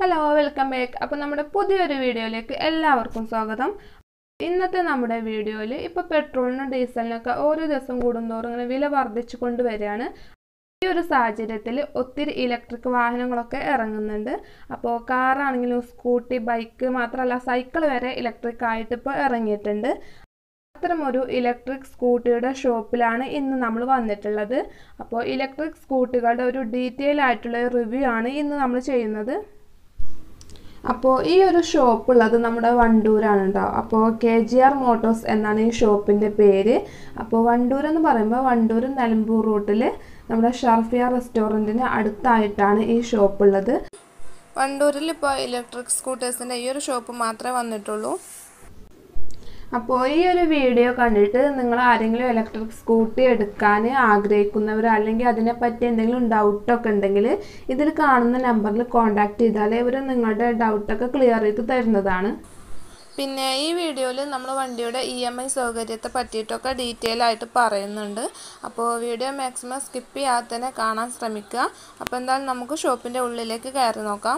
Hello welcome back അപ്പോൾ നമ്മുടെ പുതിയൊരു വീഡിയോയിലേക്ക് എല്ലാവർക്കും സ്വാഗതം ഇന്നത്തെ നമ്മുടെ വീഡിയോയിൽ ഇപ്പോൾ പെട്രോളിനും ഡീസലിനൊക്കെ ഓരോ ദിവസം കൂടുന്തോറും ഇങ്ങനെ വില വർദ്ധിച്ചു കൊണ്ടുവരികയാണ് ഈ ഒരു സാഹചര്യത്തിൽ ഒത്തിരി ഇലക്ട്രിക് വാഹനങ്ങളൊക്കെ ഇറങ്ങുന്നുണ്ട് അപ്പോൾ കാറാണെങ്കിലും സ്കൂട്ടി ബൈക്ക് മാത്രമല്ല സൈക്കിൾ വരെ ഇലക്ട്രിക് ആയിട്ട് ഇപ്പോൾ ഇറങ്ങിയിട്ടുണ്ട് അത്തരമൊരു ഇലക്ട്രിക് സ്കൂട്ടിയുടെ ഷോപ്പിലാണ് ഇന്ന് നമ്മൾ വന്നിട്ടുള്ളത് അപ്പോൾ ഇലക്ട്രിക് സ്കൂട്ടികളുടെ ഒരു ഡീറ്റെയിൽ ആയിട്ടുള്ള റിവ്യൂ ആണ് ഇന്ന് നമ്മൾ ചെയ്യുന്നത് അപ്പോൾ ഈ ഒരു ഷോപ്പ് ഉള്ളത് നമ്മുടെ വണ്ടൂരാണ് കേട്ടോ അപ്പോൾ കെ ജി ആർ മോട്ടോഴ്സ് എന്നാണ് ഈ ഷോപ്പിൻ്റെ പേര് അപ്പോൾ വണ്ടൂർ എന്ന് പറയുമ്പോൾ വണ്ടൂർ നിലമ്പൂർ റൂട്ടിൽ നമ്മുടെ ഷർഫിയ റെസ്റ്റോറൻറ്റിന് അടുത്തായിട്ടാണ് ഈ ഷോപ്പ് ഉള്ളത് വണ്ടൂരിൽ ഇപ്പോൾ ഇലക്ട്രിക് സ്കൂട്ടേഴ്സിൻ്റെ ഈ ഒരു ഷോപ്പ് മാത്രമേ വന്നിട്ടുള്ളൂ അപ്പോൾ ഈ ഒരു വീഡിയോ കണ്ടിട്ട് നിങ്ങൾ ആരെങ്കിലും ഇലക്ട്രിക് സ്കൂട്ടി എടുക്കാൻ ആഗ്രഹിക്കുന്നവർ അല്ലെങ്കിൽ അതിനെപ്പറ്റി എന്തെങ്കിലും ഡൗട്ടൊക്കെ ഉണ്ടെങ്കിൽ ഇതിൽ കാണുന്ന നമ്പറിൽ കോൺടാക്ട് ചെയ്താൽ ഇവർ നിങ്ങളുടെ ഡൗട്ടൊക്കെ ക്ലിയർ ചെയ്ത് തരുന്നതാണ് പിന്നെ ഈ വീഡിയോയിൽ നമ്മൾ വണ്ടിയുടെ ഇ എം ഐ സൗകര്യത്തെ പറ്റിയിട്ടൊക്കെ ഡീറ്റെയിൽ ആയിട്ട് പറയുന്നുണ്ട് അപ്പോൾ വീഡിയോ മാക്സിമം സ്കിപ്പ് ചെയ്യാതെ തന്നെ കാണാൻ ശ്രമിക്കുക അപ്പോൾ എന്തായാലും നമുക്ക് ഷോപ്പിൻ്റെ ഉള്ളിലേക്ക് കയറി നോക്കാം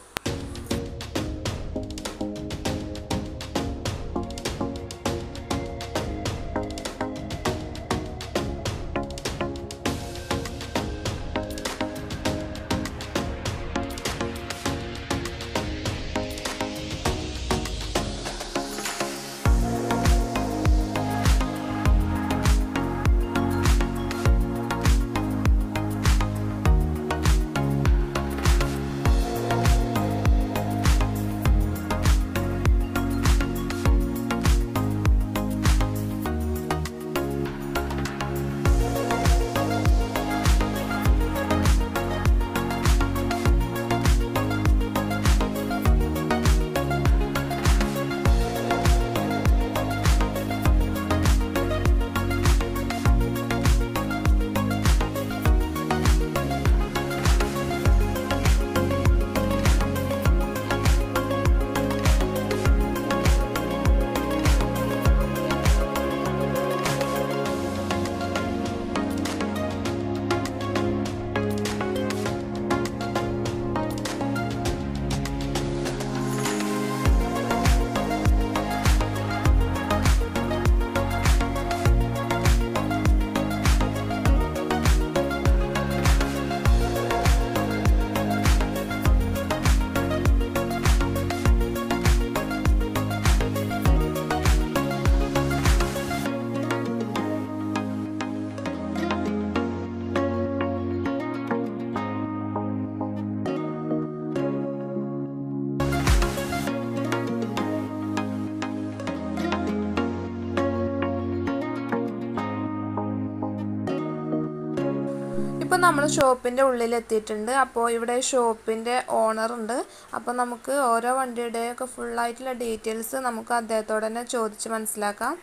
ഇപ്പോൾ നമ്മൾ ഷോപ്പിൻ്റെ ഉള്ളിൽ എത്തിയിട്ടുണ്ട് അപ്പോൾ ഇവിടെ ഷോപ്പിൻ്റെ ഓണർ ഉണ്ട് അപ്പോൾ നമുക്ക് ഓരോ വണ്ടിയുടെയൊക്കെ ഫുള്ളായിട്ടുള്ള ഡീറ്റെയിൽസ് നമുക്ക് അദ്ദേഹത്തോട് തന്നെ ചോദിച്ച് മനസ്സിലാക്കാം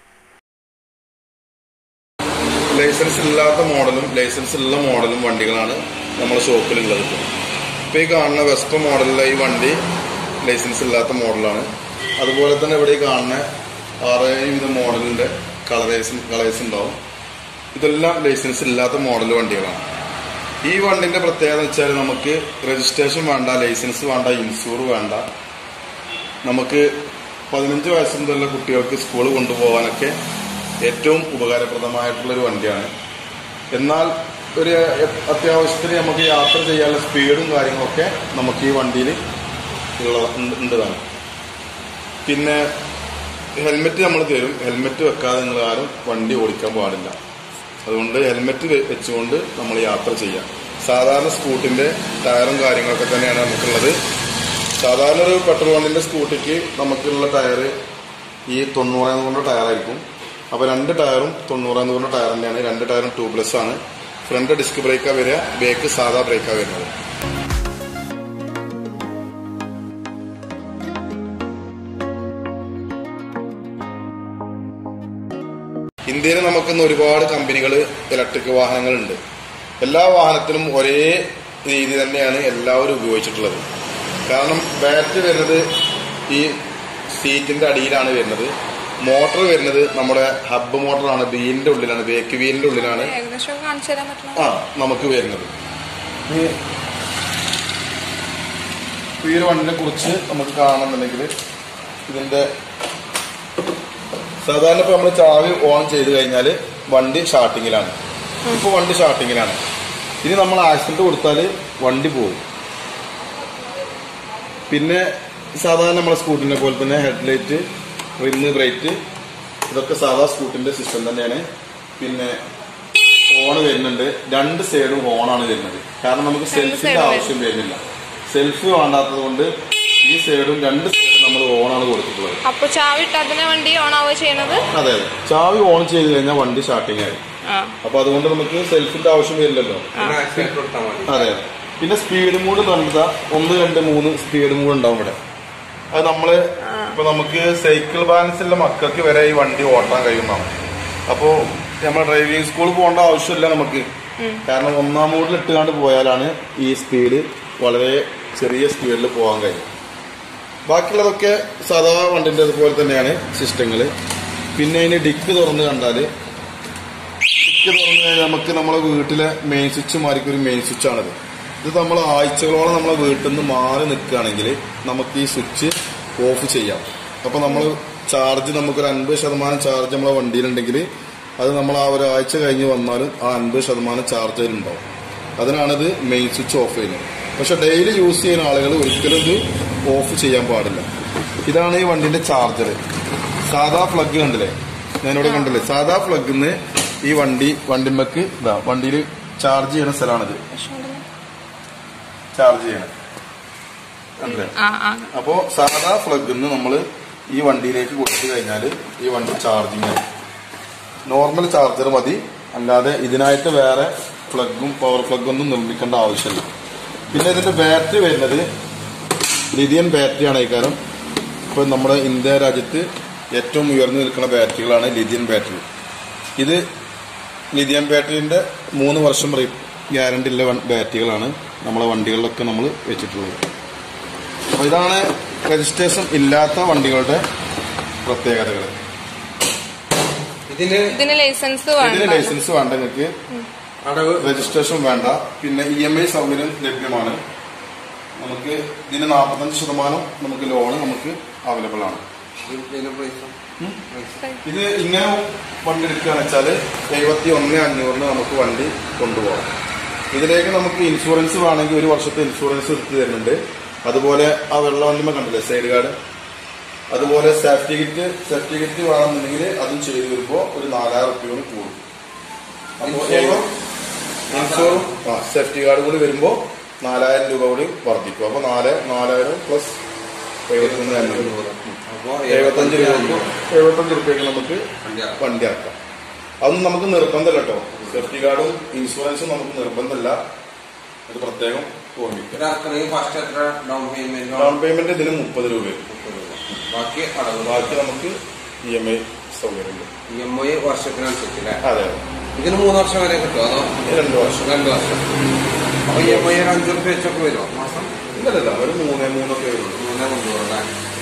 ലൈസൻസ് ഇല്ലാത്ത മോഡലും ലൈസൻസ് ഉള്ള മോഡലും വണ്ടികളാണ് നമ്മുടെ ഷോപ്പിലുള്ളത് ഇപ്പോൾ ഇപ്പോൾ ഈ കാണുന്ന വെസ്പ മോഡലിലെ ഈ വണ്ടി ലൈസൻസ് ഇല്ലാത്ത മോഡലാണ് അതുപോലെ തന്നെ ഇവിടെ ഈ കാണുന്ന ആറേഴ് വിധ മോഡലിന്റെ കളറേഴ്സ് കളേഴ്സ് ഉണ്ടാവും ഇതെല്ലാം ലൈസൻസ് ഇല്ലാത്ത മോഡൽ വണ്ടികളാണ് ഈ വണ്ടിന്റെ പ്രത്യേകത എന്ന് വെച്ചാൽ നമുക്ക് രജിസ്ട്രേഷൻ വേണ്ട ലൈസൻസ് വേണ്ട ഇൻഷൂർ വേണ്ട നമുക്ക് പതിനഞ്ച് വയസ്സ് മുതലുള്ള കുട്ടികൾക്ക് സ്കൂൾ കൊണ്ടുപോകാനൊക്കെ ഏറ്റവും ഉപകാരപ്രദമായിട്ടുള്ള ഒരു വണ്ടിയാണ് എന്നാൽ ഒരു അത്യാവശ്യത്തിന് നമുക്ക് യാത്ര ചെയ്യാനുള്ള സ്പീഡും കാര്യങ്ങളൊക്കെ നമുക്ക് ഈ വണ്ടിയിൽ ഉള്ള ഉണ്ടതാണ് പിന്നെ ഹെൽമെറ്റ് നമ്മൾ തരും ഹെൽമെറ്റ് വെക്കാതെ നിങ്ങൾ ആരും വണ്ടി ഓടിക്കാൻ പാടില്ല അതുകൊണ്ട് ഹെൽമെറ്റ് വെച്ചുകൊണ്ട് നമ്മൾ യാത്ര ചെയ്യാം സാധാരണ സ്കൂട്ടിന്റെ ടയറും കാര്യങ്ങളൊക്കെ തന്നെയാണ് നമുക്കുള്ളത് സാധാരണ ഒരു പെട്രോൾ വണ്ടിന്റെ സ്കൂട്ടിക്ക് നമുക്കുള്ള ടയർ ഈ തൊണ്ണൂറാന്ന് പറഞ്ഞ ടയറായിരിക്കും അപ്പോൾ രണ്ട് ടയറും തൊണ്ണൂറാന്ന് പറഞ്ഞ ടയർ തന്നെയാണ് രണ്ട് ടയറും ട്യൂബ്ലെസ് ആണ് ഫ്രണ്ട് ഡിസ്ക് ബ്രേക്കാ വരിക ബേക്ക് സാധാ ബ്രേക്കാ വരുന്നത് ഇന്ത്യയിൽ നമുക്കിന്ന് ഒരുപാട് കമ്പനികൾ ഇലക്ട്രിക് വാഹനങ്ങളുണ്ട് എല്ലാ വാഹനത്തിനും ഒരേ രീതി തന്നെയാണ് എല്ലാവരും ഉപയോഗിച്ചിട്ടുള്ളത് കാരണം ബാറ്ററി വരുന്നത് ഈ സീറ്റിന്റെ അടിയിലാണ് വരുന്നത് മോട്ടർ വരുന്നത് നമ്മുടെ ഹബ്ബ് മോട്ടറാണ് വീലിന്റെ ഉള്ളിലാണ് ബേക്ക് വീലിന്റെ ഉള്ളിലാണ് ഏകദേശം കാണിച്ചു തരാൻ പറ്റണം ആ നമുക്ക് വരുന്നത് ഈ ഇപ്പൊ ഈ ഒരു വണ്ടിനെ കുറിച്ച് നമുക്ക് കാണണമെന്നുണ്ടെങ്കിൽ ഇതിന്റെ സാധാരണ ഇപ്പൊ നമ്മൾ ചാവി ഓൺ ചെയ്ത് കഴിഞ്ഞാൽ വണ്ടി സ്റ്റാർട്ടിങ്ങിലാണ് ഇപ്പൊ വണ്ടി സ്റ്റാർട്ടിങ്ങിലാണ് ഇനി നമ്മൾ ആക്സിഡന്റ് കൊടുത്താൽ വണ്ടി പോകും പിന്നെ സാധാരണ നമ്മളെ സ്കൂട്ടിനെ പോലെ തന്നെ ഹെഡ്ലൈറ്റ് റിന്ന് ബ്രേക്ക് ഇതൊക്കെ സാധാ സ്കൂട്ടിന്റെ സിസ്റ്റം തന്നെയാണ് പിന്നെ ഹോൺ വരുന്നുണ്ട് രണ്ട് സൈഡും ഹോണാണ് വരുന്നത് കാരണം നമുക്ക് സെൽഫിന്റെ ആവശ്യം വരുന്നില്ല സെൽഫ് വേണ്ടാത്തത് കൊണ്ട് ഈ സൈഡും രണ്ട് സൈഡും നമ്മൾ ഓണാണ് കൊടുത്തിട്ടുള്ളത് അപ്പൊ ചാവി ഇട്ടാത്തന്നെ വണ്ടി ഓൺ ആവുക ചെയ്യണത് അതെ അതെ ചാവി ഓൺ ചെയ്ത് കഴിഞ്ഞാൽ വണ്ടി സ്റ്റാർട്ടിങ് ആയി ആ അപ്പൊ അതുകൊണ്ട് നമുക്ക് സെൽഫിന്റെ ആവശ്യം വരില്ലല്ലോ ആക്സിഡന്റ് കൊടുത്താൽ മതി അതെ അതെ പിന്നെ സ്പീഡ് മൂഡ് നിർമ്മിത ഒന്ന് രണ്ട് മൂന്ന് സ്പീഡ് മൂഡ് ഉണ്ടാവും ഇവിടെ അത് നമ്മള് ഇപ്പൊ നമുക്ക് സൈക്കിൾ ബാലൻസ് ഉള്ള മക്കൾക്ക് വരെ ഈ വണ്ടി ഓട്ടാൻ കഴിയുന്നതാണ് അപ്പോ നമ്മൾ ഡ്രൈവിംഗ് സ്കൂൾ പോകേണ്ട ആവശ്യമില്ല നമുക്ക് കാരണം ഒന്നാം മൂഡിൽ ഇട്ടുകൊണ്ട് പോയാലാണ് ഈ സ്പീഡ് വളരെ ചെറിയ സ്പീഡിൽ പോകാൻ കഴിയും ബാക്കിയുള്ളതൊക്കെ സാധാ വണ്ടിന്റെ അതുപോലെ തന്നെയാണ് സിസ്റ്റങ്ങള് പിന്നെ അതിന് ഡിക്ക് തുറന്ന് കണ്ടാല് ഡിക്ക് തുറന്ന് കഴിഞ്ഞാൽ നമുക്ക് നമ്മളെ വീട്ടിലെ മെയിൻ സ്വിച്ച് മാറിക്ക് ഒരു മെയിൻ സ്വിച്ച് ആണിത് ഇത് നമ്മൾ ആഴ്ചകളോളം നമ്മളെ വീട്ടിൽ നിന്ന് മാറി നിൽക്കുകയാണെങ്കിൽ നമുക്ക് ഈ സ്വിച്ച് ഓഫ് ചെയ്യാം അപ്പൊ നമ്മൾ ചാർജ് നമുക്കൊരു അൻപത് ശതമാനം ചാർജ് നമ്മളെ വണ്ടിയിലുണ്ടെങ്കിൽ അത് നമ്മൾ ആ ഒരാഴ്ച കഴിഞ്ഞ് വന്നാലും ആ അൻപത് ശതമാനം ചാർജ് അതിലുണ്ടാവും അതിനാണിത് മെയിൻ സ്വിച്ച് ഓഫ് ചെയ്യുന്നത് പക്ഷെ ഡെയിലി യൂസ് ചെയ്യുന്ന ആളുകൾ ഒരിക്കലും ഇത് ഓഫ് ചെയ്യാൻ പാടില്ല ഇതാണ് ഈ വണ്ടിന്റെ ചാർജർ സാധാ പ്ലഗ് കണ്ടില്ലേ ഞാനിവിടെ കണ്ടില്ലേ സാധാ പ്ലഗിന്ന് ഈ വണ്ടി വണ്ടിമ്മക്ക് ഇതാ വണ്ടിയിൽ ചാർജ് ചെയ്യണ സ്ഥലമാണിത് ചാർജ് ചെയ്യണം കണ്ടില്ലേ ആ ആ അപ്പോ സാധാ പ്ലഗിന്ന് നമ്മൾ ഈ വണ്ടിയിലേക്ക് കൊടുത്തു കഴിഞ്ഞാൽ ഈ വണ്ടി ചാർജിങ് ആയി നോർമൽ ചാർജർ മതി അല്ലാതെ ഇതിനായിട്ട് വേറെ പ്ലഗും പവർ പ്ലഗും ഒന്നും നിർമ്മിക്കേണ്ട ആവശ്യമില്ല പിന്നെ ഇതിന്റെ ബാറ്ററി വരുന്നത് ലിഥിയൻ ബാറ്ററിയാണ് ഈ കാരണം ഇപ്പൊ നമ്മുടെ ഇന്ത്യ രാജ്യത്ത് ഏറ്റവും ഉയർന്നു നിൽക്കുന്ന ബാറ്ററികളാണ് ലിഥിയൻ ബാറ്ററി ഇത് ലിഥിയം ബാറ്ററിന്റെ മൂന്ന് വർഷം ഗ്യാരണ്ടി ഉള്ള വൺ- ബാറ്ററികളാണ് നമ്മളെ വണ്ടികളിലൊക്കെ നമ്മൾ വെച്ചിട്ടുള്ളത് അപ്പൊ ഇതാണ് രജിസ്ട്രേഷൻ ഇല്ലാത്ത വണ്ടികളുടെ പ്രത്യേകതകൾ ഇതിന് ഇതിന് ലൈസൻസ് ഇതിന് വേണ്ട ലൈസൻസ് വേണ്ട നിങ്ങൾക്ക് അടവ് രജിസ്ട്രേഷൻ വേണ്ട പിന്നെ ഇ എം ഐ സൗകര്യം ലഭ്യമാണ് നമുക്ക് ഇതിന് നാൽപ്പത്തഞ്ച് ശതമാനം നമുക്ക് ലോണ് നമുക്ക് അവൈലബിൾ ആണ് ഇതിന്റെ പ്രൈസും പ്രൈസ് ഇത് ഇങ്ങനെ വണ്ടി എടുക്കുകയാണെന്ന് വെച്ചാല് എഴുപത്തി ഒന്ന് അഞ്ഞൂറിന് നമുക്ക് വണ്ടി കൊണ്ടുപോകാം ഇതിലേക്ക് നമുക്ക് ഇൻഷുറൻസ് വേണമെങ്കിൽ ഒരു വർഷത്തെ ഇൻഷുറൻസ് എടുത്തു തരുന്നുണ്ട് അതുപോലെ ആ വെള്ള വണ്ടിമ കണ്ടില്ലേ സൈഡ് ഗാർഡ് അതുപോലെ സേഫ്റ്റി കിറ്റ് സേഫ്റ്റി കിറ്റ് വേണമെന്നുണ്ടെങ്കിൽ അതും ചെയ്തു വരുമ്പോൾ ഒരു നാലായിരം റുപ്യോട് കൂടും അപ്പോൾ ഇൻഷുറും? ഇൻഷുറും ആ സേഫ്റ്റി കാർഡ് കൂടി വരുമ്പോൾ നാലായിരം രൂപ കൂടി വർദ്ധിക്കും അപ്പോൾ നാല് നാലായിരം പ്ലസ് എഴുപത്തൊന്ന് അഞ്ഞൂറ് അപ്പോ എഴുപത്തഞ്ച് രൂപ എഴുപത്തഞ്ച് റുപ്യക്ക് നമുക്ക് വണ്ടി ഇറക്കാം. വണ്ടി ഇറക്കാം അതൊന്നും നമുക്ക് നിർബന്ധമല്ല കേട്ടോ സേഫ്റ്റി കാർഡും ഇൻഷുറൻസും നമുക്ക് നിർബന്ധമല്ല അത് പ്രത്യേകം ഓർമ്മിക്കുക ഇത് ഇറക്കണമെങ്കിൽ ഫസ്റ്റ് എത്ര ഡൗൺ പേയ്മെന്റ് ഡൗൺ പേയ്മെന്റ് ഇതിന് മുപ്പത് രൂപ ബാക്കി അടവ് ബാക്കി നമുക്ക് ഇ എം ഐ സൗകര്യമുണ്ട് ഇ എം ഐ വർഷത്തിനനുസരിച്ച് അല്ലേ അതെ ഇതിന് മൂന്ന് വർഷം വരെ കിട്ടുമോ അതോ ഇത് രണ്ട് വർഷം രണ്ട് വർഷം അപ്പൊ ഇ എം ഐ ഒരു അഞ്ചു റുപ്യ വെച്ചൊക്കെ വരുമോ മാസം ഇല്ലല്ല ഒരു മൂന്ന് മൂന്നൊക്കെ വരുള്ളൂ മൂന്നേ മുന്നൂറ് അല്ലേ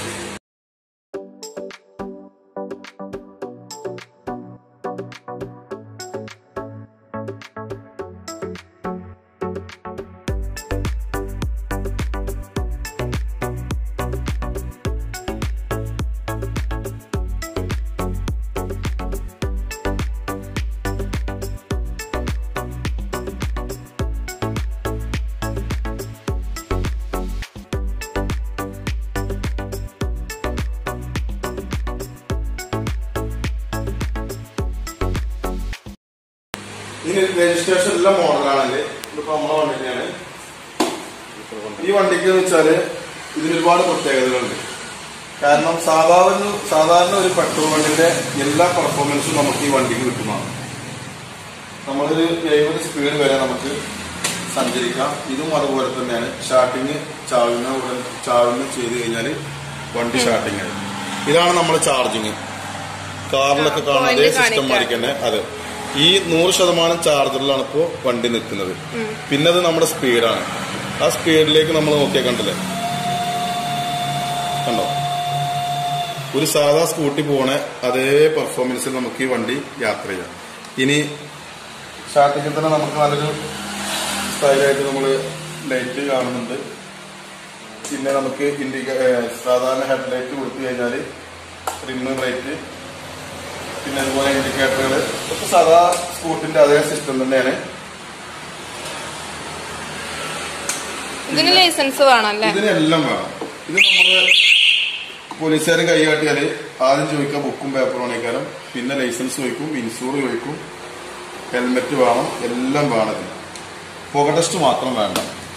ഇതിന് രജിസ്ട്രേഷൻ ഉള്ള മോഡലാണെങ്കിൽ ഇതിപ്പോ നമ്മളെ വണ്ടി തന്നെയാണ് ഈ വണ്ടിക്ക് എന്ന് വെച്ചാല് ഇതിന് ഒരുപാട് പ്രത്യേകതകളുണ്ട് കാരണം സാധാരണ സാധാരണ ഒരു പെട്രോൾ വണ്ടിന്റെ എല്ലാ പെർഫോമൻസും നമുക്ക് ഈ വണ്ടിക്ക് കിട്ടുന്നതാണ് നമ്മളൊരു എഴുപത് സ്പീഡ് വരെ നമുക്ക് സഞ്ചരിക്കാം ഇതും അതുപോലെ തന്നെയാണ് സ്റ്റാർട്ടിങ് ചാവിന് ഉടൻ ചാവിന് ചെയ്ത് കഴിഞ്ഞാൽ വണ്ടി സ്റ്റാർട്ടിങ് ആയി ഇതാണ് നമ്മൾ ചാർജിങ് കാറിലൊക്കെ കാണുന്ന അതേ point സിസ്റ്റം കാണിക്കാം. മാതിരി തന്നെ അതെ ഈ നൂറ് ശതമാനം ചാർജറിലാണ് ഇപ്പോൾ വണ്ടി നിൽക്കുന്നത് പിന്നെ അത് നമ്മുടെ സ്പീഡാണ് ആ സ്പീഡിലേക്ക് നമ്മൾ നോക്കിയാൽ കണ്ടില്ലേ കണ്ടോ ഒരു സാധാ സ്കൂട്ടി പോണ അതേ പെർഫോമൻസിൽ നമുക്ക് ഈ വണ്ടി യാത്ര ചെയ്യാം ഇനി സ്റ്റാർട്ടിങ്ങിൽ തന്നെ നമുക്ക് നല്ലൊരു സ്റ്റൈലായിട്ട് നമ്മൾ ലൈറ്റ് കാണുന്നുണ്ട് പിന്നെ നമുക്ക് ഇൻഡിക്ക ഏഹ് സാധാരണ ഹെഡ്ലൈറ്റ് കൊടുത്തു കഴിഞ്ഞാൽ റിമ്മ് ബ്രേക്ക് പിന്നെ അതുപോലെ ഇൻഡിക്കേറ്ററുകൾ ഒക്കെ സാധാ സ്കൂട്ടിന്റെ അതേ സിസ്റ്റം തന്നെയാണ് ഇതിന് ലൈസൻസ് വേണമല്ലേ ഇതിനെല്ലാം വേണം ഇത് നമ്മള് പോലീസുകാർ കൈകാട്ടിയാല് ആദ്യം ചോദിക്കുക ബുക്കും പേപ്പറും ആണേക്കാരം പിന്നെ ലൈസൻസ് ചോദിക്കും ഇൻഷൂർ ചോദിക്കും ഹെൽമെറ്റ് വേണം എല്ലാം വേണം ഇതിന് പുക ടെസ്റ്റ് മാത്രം വേണ്ട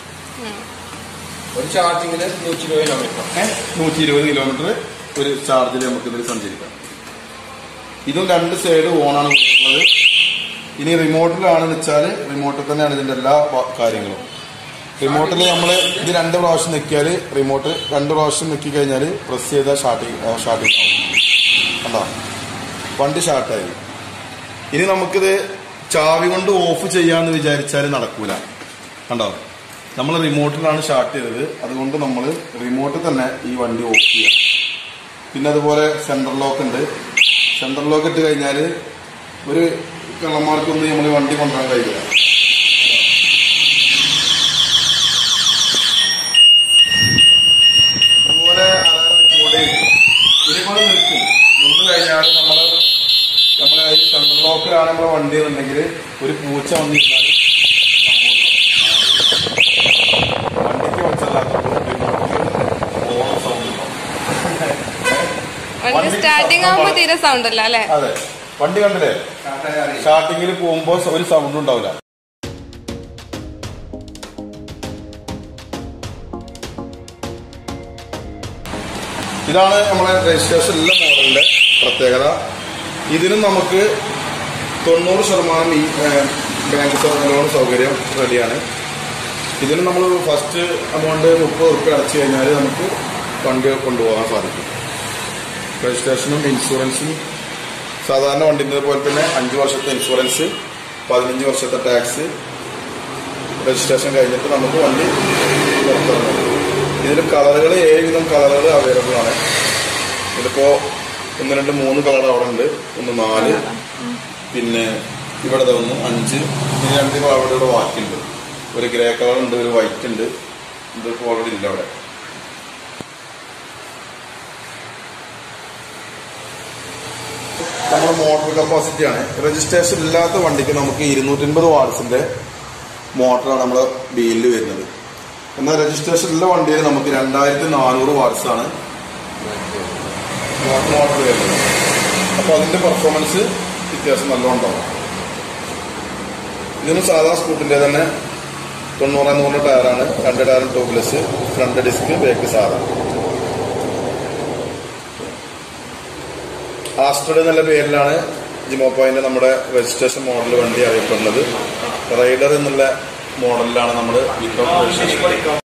ഒരു ചാർജിങ്ങിന് നൂറ്റി ഇരുപത് കിലോമീറ്റർ നൂറ്റി ഇരുപത് കിലോമീറ്റർ ഒരു ചാർജിൽ നമുക്ക് ഇതിൽ സഞ്ചരിക്കാം ഇതും രണ്ട് സൈഡ് ഓണാണ് കൊടുക്കുന്നത് ഇനി റിമോട്ടിലാണെന്ന് വെച്ചാൽ റിമോട്ടിൽ തന്നെയാണ് ഇതിന്റെ എല്ലാ വ- കാര്യങ്ങളും റിമോട്ടിൽ നമ്മൾ ഇത് രണ്ട് പ്രാവശ്യം നിൽക്കിയാൽ റിമോട്ട് രണ്ട് പ്രാവശ്യം നിൽക്കി കഴിഞ്ഞാൽ പ്രസ് ചെയ്താൽ ഷാർട്ടിങ് ഷാർട്ടിങ് ആവും കണ്ടോ വണ്ടി ഷാർട്ടായി ഇനി നമുക്കിത് ചാവി കൊണ്ട് ഓഫ് ചെയ്യാന്ന് വിചാരിച്ചാൽ നടക്കൂല കണ്ടോ നമ്മൾ റിമോട്ടിലാണ് സ്റ്റാർട്ട് ചെയ്തത് അതുകൊണ്ട് നമ്മൾ റിമോട്ടിൽ തന്നെ ഈ വണ്ടി ഓഫ് ചെയ്യാം പിന്നെ അതുപോലെ സെൻട്രൽ ലോക്ക് ഉണ്ട് സെൻട്രൽ ലോക്ക് ഇട്ട് കഴിഞ്ഞാൽ ഒരു കള്ളന്മാർക്കൊന്നും നമ്മൾ വണ്ടി കൊണ്ടുവരാൻ കഴിയില്ല അതുപോലെ അലാറം കൂടെ ഇതുപോലെ നിൽക്കും നിന്ന് കഴിഞ്ഞാൽ നമ്മൾ നമ്മളെ ഈ സെൻട്രൽ ലോക്കിലാണ് നമ്മളെ വണ്ടി എന്നുണ്ടെങ്കിൽ ഒരു പൂച്ച വന്നിരുന്നാൽ വണ്ടിക്ക് വെച്ചല്ലാത്തപ്പോൾ ഓണം സൗണ്ട് വണ്ടി സ്റ്റാർട്ടിങ് ആകുമ്പോ തീരെ സൗണ്ട് അല്ല അല്ലേ അതെ വണ്ടി കണ്ടില്ലേ സ്റ്റാർട്ടിങ്ങിൽ പോകുമ്പോ ഒരു സൗണ്ട് ഉണ്ടാവില്ല ഇതാണ് നമ്മളെ രജിസ്ട്രേഷൻ എല്ലാ മോഡലിന്റെ പ്രത്യേകത ഇതിനും നമുക്ക് തൊണ്ണൂറ് ശതമാനം ഈ ഏഹ്, ബാങ്ക് സൗ- ലോൺ സൗകര്യം റെഡിയാണ് ഇതിന് നമ്മൾ ഫസ്റ്റ് എമൗണ്ട് മുപ്പത് റുപ്യ അടച്ചു കഴിഞ്ഞാൽ നമുക്ക് വണ്ടി കൊണ്ടുപോകാൻ സാധിക്കും രജിസ്ട്രേഷനും ഇൻഷുറൻസും സാധാരണ വണ്ടിൻ്റെ പോലെ തന്നെ അഞ്ച് വർഷത്തെ ഇൻഷുറൻസ് പതിനഞ്ച് വർഷത്തെ ടാക്സ് രജിസ്ട്രേഷൻ കഴിഞ്ഞിട്ട് നമുക്ക് വണ്ടി പുറത്തിറങ്ങും ഇതിൽ കളറുകൾ ഏഴ് വിധം കളറുകൾ അവൈലബിൾ ആണ് ഇതിലിപ്പോ ഒന്ന് രണ്ട് മൂന്ന് കളർ അവിടെ ഉണ്ട് ഒന്ന് നാല് പിന്നെ ഇവിടെ ദേ ഒന്ന് അഞ്ച് ഇനി രണ്ട് കളർ അവിടെ ഇവിടെ ബാക്കിയുണ്ട് ഒരു ഗ്രേ കളർ ഉണ്ട് ഒരു വൈറ്റ് ഉണ്ട് ഇതിപ്പോ ഓൾറെഡി ഇല്ല അവിടെ നമ്മുടെ മോട്ടോർ കപ്പാസിറ്റി ആണ് രജിസ്ട്രേഷൻ ഇല്ലാത്ത വണ്ടിക്ക് നമുക്ക് ഇരുന്നൂറ്റൻപത് വാട്സിന്റെ മോട്ടറാണ് നമ്മുടെ ബില്ല് വരുന്നത് എന്നാൽ രജിസ്ട്രേഷൻ ഉള്ള വണ്ടിയിൽ നമുക്ക് രണ്ടായിരത്തി നാനൂറ് വാട്സ് ആണ് മോട്ടർ വരുന്നത് അപ്പൊ അതിന്റെ പെർഫോമൻസ് വ്യത്യാസം നല്ലോണം ഉണ്ടാവും ഇതിന് സാധാ സ്കൂട്ടിന്റെ തന്നെ തൊണ്ണൂറ് നൂറ് ടയറാണ് രണ്ട് ടയറും ടോപ്ലെസ് ഫ്രണ്ട് ഡിസ്ക് ബാക്ക് സാധാ ആസ്റ്റഡ് എന്നുള്ള പേരിലാണ് ജിമോപ്പോയിന്റെ നമ്മുടെ രജിസ്ട്രേഷൻ മോഡൽ വണ്ടി അറിയപ്പെടുന്നത് റൈഡർ എന്നുള്ള മോഡലിലാണ് നമ്മൾ വിത്തൗട്ട് രജിസ്ട്രേഷൻ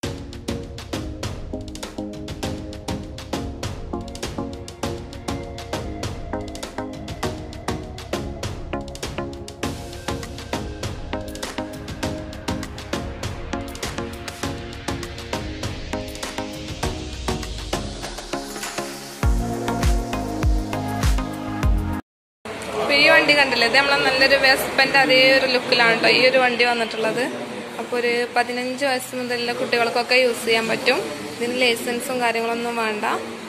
അപ്പൊ ഈ വണ്ടി കണ്ടില്ലേ ഇത് നമ്മളെ നല്ലൊരു വെസ്പന്റെ അതേ ഒരു ലുക്കിലാണ് കേട്ടോ ഈ ഒരു വണ്ടി വന്നിട്ടുള്ളത് അപ്പൊ ഒരു പതിനഞ്ച് വയസ്സ് മുതലുള്ള കുട്ടികൾക്കൊക്കെ യൂസ് ചെയ്യാൻ പറ്റും ഇതിന് ലൈസൻസും കാര്യങ്ങളൊന്നും വേണ്ട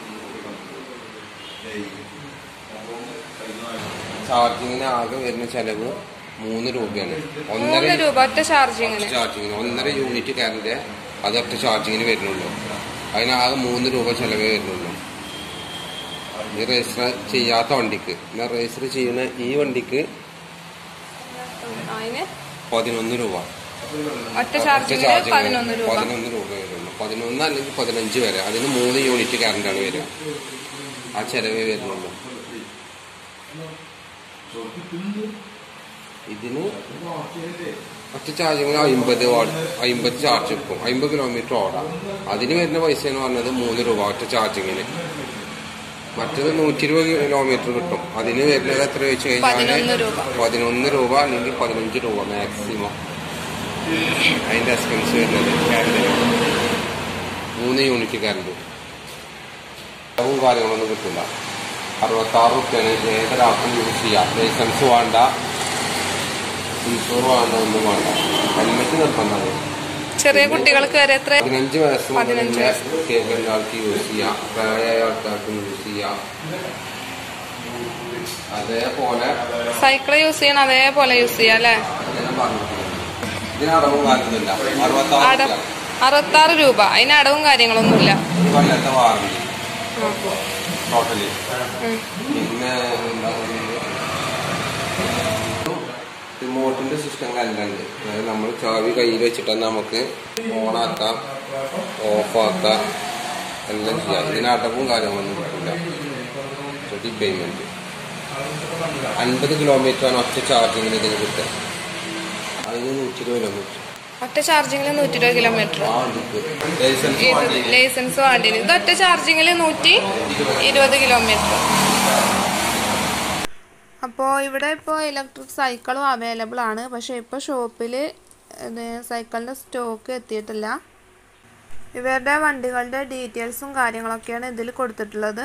ചാർജിങ്ങിന് ആകെ വരുന്ന ചെലവ് മൂന്ന് രൂപയാണ് ഒന്നര മൂന്ന് രൂപ ഒറ്റ ചാർജിങ്ങിന് ചാർജിങ്ങിന് ഒന്നര യൂണിറ്റ് കറണ്ട് അതൊക്കെ ചാർജിങ്ങിന് വരുന്നുള്ളൂ അതിനാകെ മൂന്ന് രൂപ ചെലവേ വരുന്നുള്ളൂ ഈ രജിസ്റ്റർ ചെയ്യാത്ത വണ്ടിക്ക് എന്നാൽ രജിസ്റ്റർ ചെയ്യുന്ന ഈ വണ്ടിക്ക് അതിന് പതിനൊന്ന് രൂപ ഒറ്റ ഒറ്റ ചാർജിങ്ങിന് ചാർജിങ്ങിന് പതിനൊന്ന് രൂപ പതിനൊന്ന് രൂപ വരുള്ളൂ പതിനൊന്ന് അല്ലെങ്കിൽ പതിനഞ്ച് വരെ അതിന് മൂന്ന് യൂണിറ്റ് കറണ്ടാണ് വരിക ആ ചെലവേ വരുന്നുള്ളൂ ഇതിന് ഒറ്റ ചാർജിങ്ങിന് അമ്പത് വാട്ട് അമ്പത് ചാർജ് വെക്കും അമ്പത് കിലോമീറ്റർ ഓടാം അതിന് വരുന്ന പൈസ എന്ന് പറഞ്ഞത് മൂന്ന് രൂപ ഒറ്റ ചാർജിങ്ങിന് മറ്റത് നൂറ്റി ഇരുപത് കിലോമീറ്റർ കിട്ടും അതിന് വരുന്നത് എത്ര വെച്ച് കഴിഞ്ഞാൽ പതിനൊന്ന് രൂപ. പതിനൊന്ന് രൂപ അല്ലെങ്കിൽ പതിനഞ്ച് രൂപ മാക്സിമം അതിന്റെ എക്സ്പെൻസ് വരുന്നത് കറണ്ടിന് മൂന്ന് യൂണിറ്റ് കറണ്ട് അളവും കാര്യങ്ങളൊന്നും കിട്ടില്ല അറുപത്താറ് റുപ്യാണ് ഏതൊരാൾക്കും യൂസ് ചെയ്യാം ലൈസൻസ് വേണ്ട ഇൻഷുർ വേണ്ട ഒന്നും വേണ്ട ഹെൽമെറ്റ് നിർബന്ധമാണ് ചെറിയ കുട്ടികൾക്ക് വരെ എത്ര പതിനഞ്ച് വയസ്സ് പതിനഞ്ച് മുതലുള്ള കേൾക്കുന്ന ആൾക്ക് യൂസ് ചെയ്യാം പ്രായമായ ആൾക്കാർക്ക് യൂസ് ചെയ്യാം അതേപോലെ സൈക്കിൾ യൂസ് ചെയ്യണം അതേപോലെ യൂസ് ചെയ്യാം അല്ലേ ഞാൻ പറഞ്ഞിട്ടുണ്ട് ഇതിന് അടവും കാര്യമൊന്നുമില്ല അറുപത്താറ് അട അറുപത്താറ് രൂപ അതിന് അടവും കാര്യങ്ങളൊന്നുമില്ല ഒരു കൊല്ലത്തെ വാറണ്ടി ആ. ടോട്ടലി ഉം. പിന്നെ എന്താ പറയുന്നത് റിമോട്ടിന്റെ സിസ്റ്റങ്ങളെല്ലാം ഉണ്ട് അതായത് നമ്മൾ ചാവി കയ്യിൽ വെച്ചിട്ട് തന്നെ നമുക്ക് ഓണാക്കാം ഓഫാക്കാം എല്ലാം ചെയ്യാം ഇതിന് അടവും കാര്യങ്ങളൊന്നും കിട്ടില്ല റെഡി പേയ്മെന്റ് അൻപത് കിലോമീറ്റർ ആണ് ഒറ്റ ചാർജിങ്ങിന് ഇതിന് കിട്ടുക അതിന് നൂറ്റി ഇരുപത് കിലോമീറ്റർ ഒറ്റ ചാർജിങ്ങിൽ നൂറ്റി ഇരുപത് കിലോമീറ്റർ ആ വണ്ടിക്ക് ലൈസൻസ് വണ്ടി ലൈസൻസ് വേണ്ടി ഇത് ഒറ്റ ചാർജിങ്ങിൽ നൂറ്റി ഇരുപത് കിലോമീറ്റർ അപ്പോൾ ഇവിടെ ഇപ്പോൾ ഇലക്ട്രിക് സൈക്കിളും അവൈലബിൾ ആണ് പക്ഷേ ഇപ്പോൾ ഷോപ്പിൽ സൈക്കിളിൻ്റെ സ്റ്റോക്ക് എത്തിയിട്ടില്ല ഇവരുടെ വണ്ടികളുടെ ഡീറ്റെയിൽസും കാര്യങ്ങളൊക്കെയാണ് ഇതിൽ കൊടുത്തിട്ടുള്ളത്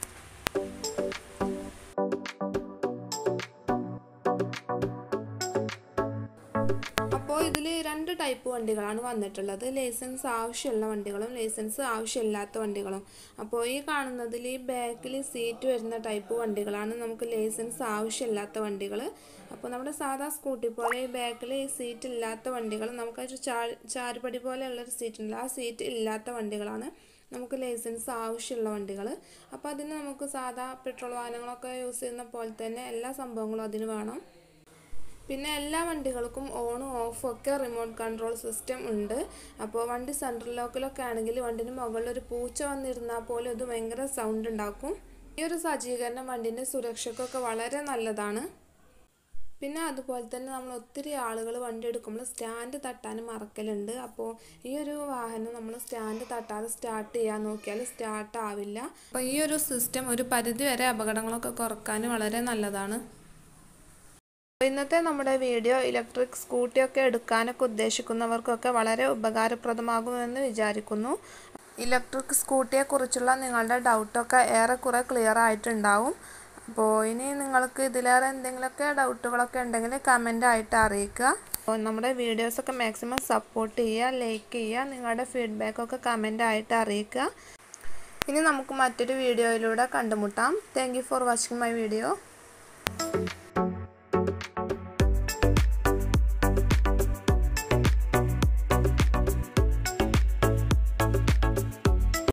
അപ്പോൾ ഇതിൽ രണ്ട് ടൈപ്പ് വണ്ടികളാണ് വന്നിട്ടുള്ളത് ലൈസൻസ് ആവശ്യമുള്ള വണ്ടികളും ലൈസൻസ് ആവശ്യമില്ലാത്ത വണ്ടികളും അപ്പോൾ ഈ കാണുന്നതിൽ ഈ ബാക്കിൽ സീറ്റ് വരുന്ന ടൈപ്പ് വണ്ടികളാണ് നമുക്ക് ലൈസൻസ് ആവശ്യമില്ലാത്ത വണ്ടികൾ അപ്പോൾ നമ്മുടെ സാധാ സ്കൂട്ടി പോലെ ഈ ബാക്കിൽ ഈ സീറ്റ് ഇല്ലാത്ത വണ്ടികൾ നമുക്കൊരു ചാ ചാരുപടി പോലെയുള്ളൊരു സീറ്റ് ഉണ്ട് ആ സീറ്റ് ഇല്ലാത്ത വണ്ടികളാണ് നമുക്ക് ലൈസൻസ് ആവശ്യമുള്ള വണ്ടികൾ അപ്പോൾ അതിന് നമുക്ക് സാധാ പെട്രോൾ വാഹനങ്ങളൊക്കെ യൂസ് ചെയ്യുന്ന പോലെ തന്നെ എല്ലാ സംഭവങ്ങളും അതിന് വേണം പിന്നെ എല്ലാ വണ്ടികൾക്കും ഓണും ഓഫും ഒക്കെ റിമോട്ട് കൺട്രോൾ സിസ്റ്റം ഉണ്ട് അപ്പോൾ വണ്ടി സെൻട്രൽ ലോക്കിലൊക്കെ ആണെങ്കിൽ വണ്ടിന് മുകളിൽ ഒരു പൂച്ച വന്നിരുന്നാൽ പോലും ഇത് ഭയങ്കര സൗണ്ട് ഉണ്ടാക്കും ഈ ഒരു സജ്ജീകരണം വണ്ടിൻ്റെ സുരക്ഷയ്ക്കൊക്കെ വളരെ നല്ലതാണ് പിന്നെ അതുപോലെ തന്നെ നമ്മൾ ഒത്തിരി ആളുകൾ വണ്ടി എടുക്കുമ്പോൾ സ്റ്റാൻഡ് തട്ടാൻ മറക്കലുണ്ട് അപ്പോൾ ഈ ഒരു വാഹനം നമ്മൾ സ്റ്റാൻഡ് തട്ടാതെ സ്റ്റാർട്ട് ചെയ്യാൻ നോക്കിയാൽ സ്റ്റാർട്ട് ആവില്ല അപ്പോൾ ഈ ഒരു സിസ്റ്റം ഒരു പരിധി വരെ അപകടങ്ങളൊക്കെ കുറക്കാൻ വളരെ നല്ലതാണ് ഇന്നത്തെ നമ്മുടെ വീഡിയോ ഇലക്ട്രിക് സ്കൂട്ടിയൊക്കെ എടുക്കാനൊക്കെ ഉദ്ദേശിക്കുന്നവർക്കൊക്കെ വളരെ ഉപകാരപ്രദമാകുമെന്ന് വിചാരിക്കുന്നു ഇലക്ട്രിക് സ്കൂട്ടിയെക്കുറിച്ചുള്ള നിങ്ങളുടെ ഡൗട്ടൊക്കെ ഏറെക്കുറെ ക്ലിയർ ആയിട്ടുണ്ടാവും അപ്പോൾ ഇനി നിങ്ങൾക്ക് ഇതിലേറെ എന്തെങ്കിലുമൊക്കെ ഡൗട്ടുകളൊക്കെ ഉണ്ടെങ്കിൽ കമൻ്റ് ആയിട്ട് അറിയിക്കുക അപ്പോൾ നമ്മുടെ വീഡിയോസൊക്കെ മാക്സിമം സപ്പോർട്ട് ചെയ്യുക ലൈക്ക് ചെയ്യുക നിങ്ങളുടെ ഫീഡ്ബാക്കൊക്കെ കമൻ്റ് ആയിട്ട് അറിയിക്കുക ഇനി നമുക്ക് മറ്റൊരു വീഡിയോയിലൂടെ കണ്ടുമുട്ടാം thank for watching my video